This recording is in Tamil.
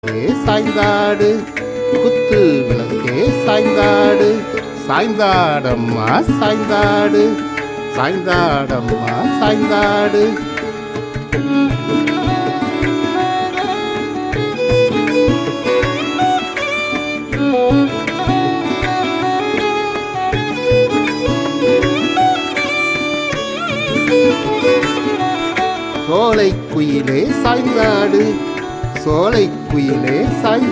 விளக்கே சாய்ந்தாடு குத்து விளக்கே சாய்ந்தாடு சாய்ந்தாடம்மா சாய்ந்தாடு சாய்ந்தாடம்மா சாய்ந்தாடு சோலை குயிலே சாய்ந்தாடு சோலை குயிலே சாய்